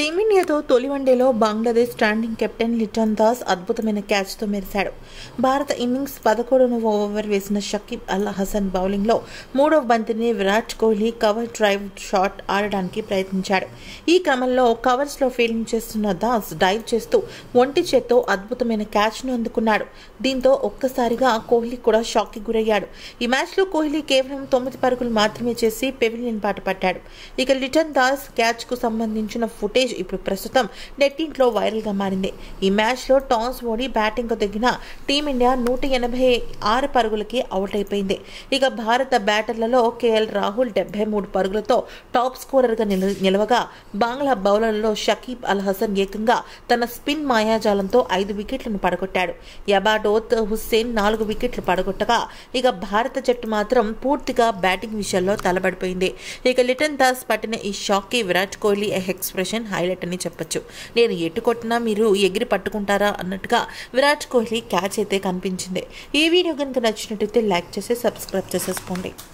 టీమిండియాతో తొలి వన్డేలో Bangladesh standing captain Litton Das అద్భుతమైన క్యాచ్తో మెరిశాడు భారత ఇన్నింగ్స్ పదకొండవ ఓవర్ వేసిన షకీబ్ అల్ హసన్ బౌలింగ్లో మూడవ బంతిని Virat Kohli cover drive shot ఆడడానికి ప్రయత్నించాడు ఈ క్రమంలో కవర్స్లో ఫీల్డింగ్ చేస్తున్న దాస్ డైవ్ చేస్తూ ఒంటి చేత్తో అద్భుతమైన క్యాచ్ను అందుకున్నాడు దీంతో ఒక్కసారిగా కోహ్లీ కూడా షాక్కి గురయ్యాడు ఈ మ్యాచ్లో కోహ్లీ కేవలం తొమ్మిది పరుగులు మాత్రమే చేసి పెవిలియన్ బాట పట్టాడు ఇక లిటన్ దాస్ క్యాచ్కు సంబంధించిన ఫుటేజ్ ఇప్పుడు ప్రస్తుతం నెట్టింట్లో వైరల్గా మారింది ఈ మ్యాచ్లో టాస్ ఓడి బ్యాటింగ్కు దిగిన టీమిండియా నూట ఎనభై ఆరు పరుగులకి అవుట్ అయిపోయింది ఇక భారత బ్యాటర్లలో కేఎల్ రాహుల్ డెబ్బై మూడు పరుగులతో టాప్ స్కోరర్గా నిల నిలవగా బంగ్లా బౌలర్లలో షకీబ్ అల్ హసన్ ఏకంగా తన స్పిన్ మాయాజాలంతో ఐదు వికెట్లను పడగొట్టాడు యబాడోత్ హుస్సేన్ నాలుగు వికెట్లు పడగొట్టగా ఇక భారత జట్టు మాత్రం పూర్తిగా బ్యాటింగ్ విషయంలో తలబడిపోయింది ఇక లిటన్ దాస్ పట్టిన ఈ షాక్కి విరాట్ కోహ్లీ ఎక్స్ప్రెషన్ హైలైట్ అని చెప్పొచ్చు నేను ఎటు కొట్టినా మీరు ఎగిరి పట్టుకుంటారా అన్నట్టుగా విరాట్ కోహ్లీ క్యాచ్ అయితే కనిపించింది ఈ వీడియో కనుక నచ్చినట్టయితే లైక్ చేసి సబ్స్క్రైబ్ చేసేసుకోండి